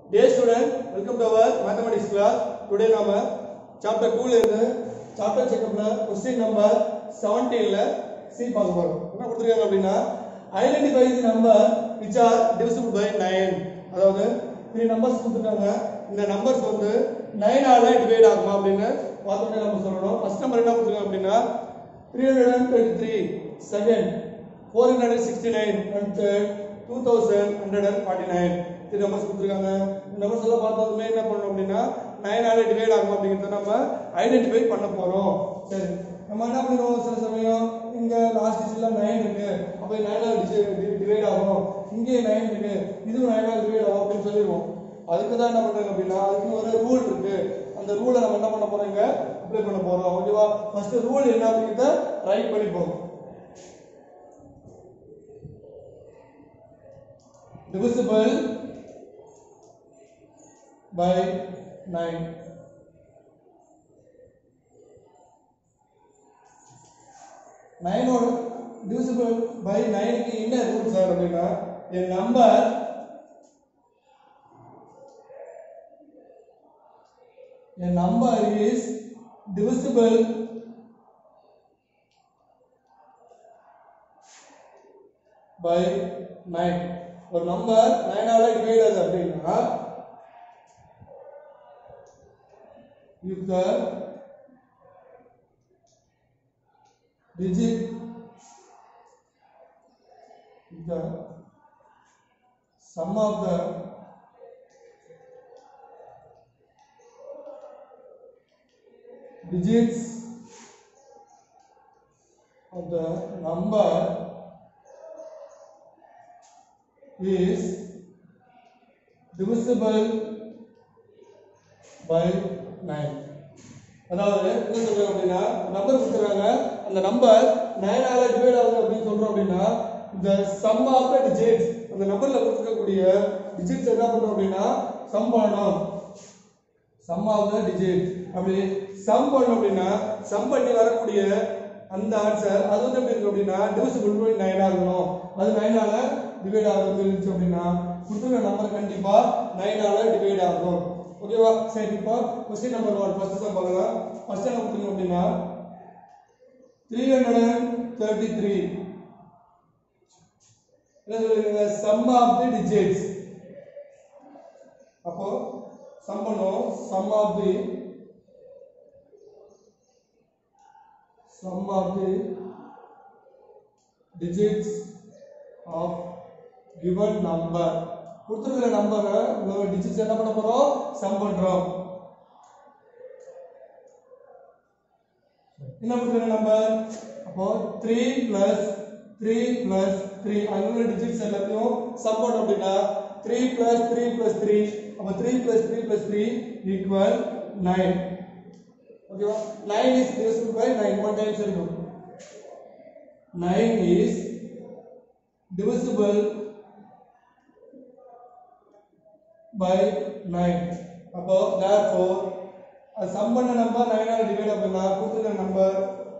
Dear student, welcome to our mathematics class. Today நாம chapter 2 ல இருந்து chapter checkupல question number 17 ல C பார்க்க போறோம். என்ன கொடுத்திருக்காங்க அப்படின்னா identify the number which are divisible by 9. அதாவது த்ரீ நம்பர்ஸ் கொடுத்துருக்காங்க இந்த நம்பர்ஸ் வந்து 9 ஆல டிவைட் ஆகுமா அப்படின்னு பார்த்தோன்னே நம்ம சொல்லணும் ஃபர்ஸ்ட் நம்பர் என்ன கொடுத்துருக்காங்க அப்படின்னா 323 செகண்ட் 469 and third 2149 இது நம்பர்ஸ் கொடுத்துருக்காங்க இந்த நம்பர்ஸ் எல்லாம் பார்த்ததுமே என்ன பண்ணணும் அப்படின்னா நைனால டிவைட் ஆகும் அப்படிங்கிறத நம்ம ஐடென்டிஃபை பண்ண போறோம் சரி நம்ம என்ன பண்ணுவோம் சில சமயம் இங்க லாஸ்ட் டிஜிட்ல நைன் இருக்கு அப்போ நைனால டிவைட் ஆகும் இங்கே நைன் இருக்கு இதுவும் நைனால டிவைட் ஆகும் அப்படின்னு சொல்லிடுவோம் அதுக்கு தான் என்ன பண்றாங்க அப்படின்னா அதுக்கு ஒரு ரூல் இருக்கு அந்த ரூலை நம்ம என்ன பண்ண போறோம் இங்க அப்ளை பண்ண போறோம் ஓகேவா ஃபர்ஸ்ட் ரூல் என்ன அப்படிங்கிறத ரைட் பண்ணிப்போம் divisible by 9 நைனோட divisible by 9 க்கு என்ன ரூல் சார் அப்படின்னா a number a number is divisible by 9 ஒரு நம்பர் நைனால டிவைட் ஆகுது அப்படின்னா if the digit if the sum of the digits of the number is divisible by 9 அதாவது என்ன சொல்றாங்க அப்படின்னா நம்பர் கொடுத்துறாங்க அந்த நம்பர் நைனால டிவைட் ஆகுது அப்படின்னு சொல்றோம் அப்படின்னா இந்த சம் ஆஃப் த டிஜிட்ஸ் அந்த நம்பர்ல கொடுத்துருக்கக்கூடிய டிஜிட்ஸ் என்ன பண்றோம் அப்படின்னா சம் பண்ணணும் சம் ஆஃப் த டிஜிட் அப்படி சம் பண்ணோம் அப்படின்னா சம் பண்ணி வரக்கூடிய அந்த ஆன்சர் அது வந்து எப்படி இருக்கு அப்படின்னா டிவிசிபிள் பை நைனா இருக்கணும் அது நைனால டிவைட் ஆகுது இருந்துச்சு அப்படின்னா கொடுத்துருக்க நம்பர் கண்டிப்பா நைனால டிவைட் ஆகும் ஓகேவா சரி இப்போ question number one first sum பார்க்கலாம் ஃபர்ஸ்ட் என்ன கொடுத்துருங்க அப்படின்னா three hundred and thirty three என்ன சொல்லிருக்காங்க சம் ஆஃப் தி டிஜிட்ஸ் அப்போ சம் பண்ணுவோம் sum of the sum of the digits of given number கொடுத்துருக்கிற நம்பரை உங்களோட டிஜிட்ஸ் என்ன பண்ண போறோம் சம் பண்றோம் என்ன கொடுத்துருக்க நம்பர் அப்போ three plus three plus three அங்க உள்ள டிஜிட்ஸ் எல்லாத்தையும் சம் பண்ணோம் அப்படின்னா three plus three plus three அப்போ three plus three plus three equal nine ஓகேவா nine is divisible by nine one times இருக்கும் nine is divisible by nine அப்போ therefore அது சம் பண்ண நம்பர் நைனால டிவைட் பண்ணா கொடுத்துருக்க number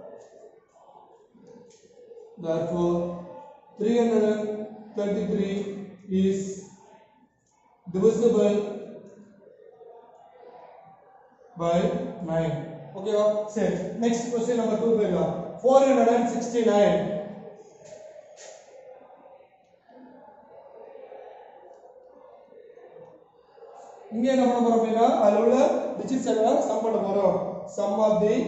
therefore 333 is divisible by 9 ஓகேவா சரி நெக்ஸ்ட் क्वेश्चन நம்பர் 2 போயிடலாம் 469 இங்க என்ன பண்ண போறோம் அப்படின்னா அதுல உள்ள டிஜிட்ஸ் எல்லாம் சம் பண்ண போறோம் sum of the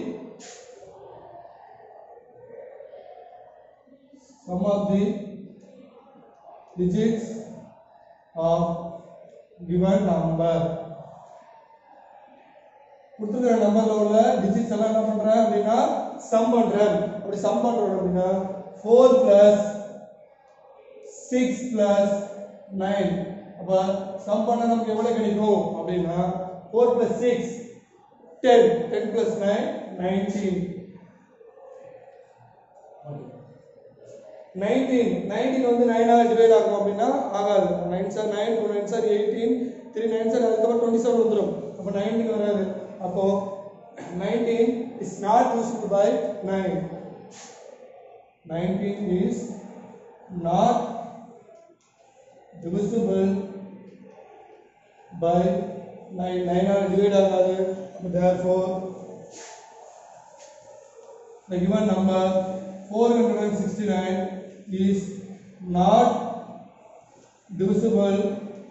sum of the digits of given number கொடுத்துருக்கிற நம்பர்ல உள்ள டிஜிட்ஸ் எல்லாம் என்ன பண்றேன் அப்படின்னா சம் பண்றேன் அப்படி சம் பண்றோம் அப்படின்னா four plus six plus nine அப்ப சம் பண்ண நமக்கு எவ்வளவு கிடைக்கும் அப்படின்னா four plus six ten ten plus nine nineteen nineteen nineteen வந்து நைனாக டிவைட் ஆகும் அப்படின்னா ஆகாது nine sir nine two nine sir eighteen three nine sir அதுக்கப்புறம் டுவெண்ட்டி செவன் வந்துடும் அப்போ நைன்டீன் வராது அப்போ nineteen is not useful by nine nineteen is not divisible by 9 9 ஆல் டிவைட் ஆகாது therefore the given number 469 is not divisible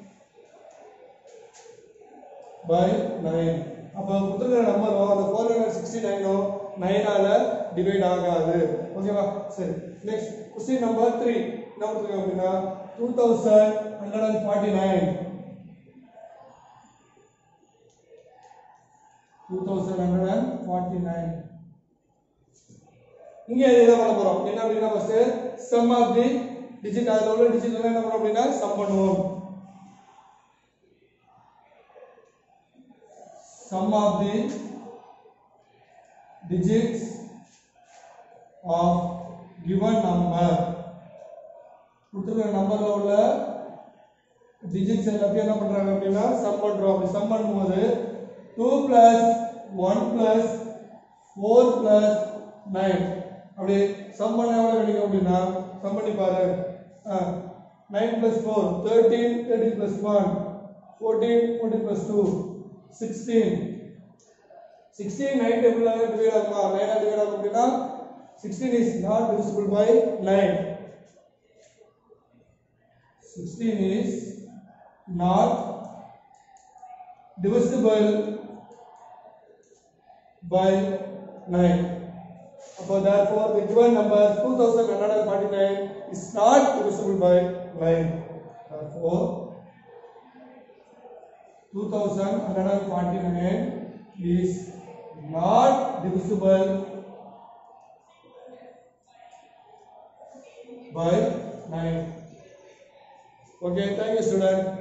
by 9 அப்போ கொடுத்துருக்கிற நம்பரும் அந்த ஃபோர் ஹண்ட்ரட் சிக்ஸ்டி நைனும் நைனால டிவைட் ஆகாது ஓகேவா சரி நெக்ஸ்ட் கொஸ்டின் நம்பர் த்ரீ என்ன கொடுத்துருக்காங்க அப்படின்னா two thousand hundred and forty nine two thousand hundred and forty nine இங்க என்ன பண்ண போறோம் என்ன அப்படின்னா first sum of the digit அதுல உள்ள டிஜிட் என்ன பண்றோம் அப்படின்னா சம் பண்ணுவோம் sum of the digits of given number கொடுத்துருக்க நம்பர்ல உள்ள டிஜிட்ஸ் எல்லாத்தையும் என்ன பண்றாங்க அப்படின்னா சம் பண்றோம் அப்படி சம் பண்ணும்போது two plus one plus four plus nine அப்படி சம் பண்ண எவ்வளவு கிடைக்கும் அப்படின்னா சம் பண்ணி பாரு nine plus four thirteen thirteen plus one fourteen fourteen plus two sixteen sixteen nine table divide ஆகுமா நைன் டிவைட் ஆகும் அப்படின்னா sixteen is not divisible by nine sixteen is not divisible by nine அப்போ therefore the given number 2149 is not divisible by 9 therefore 2149 is not divisible by 9 okay thank you student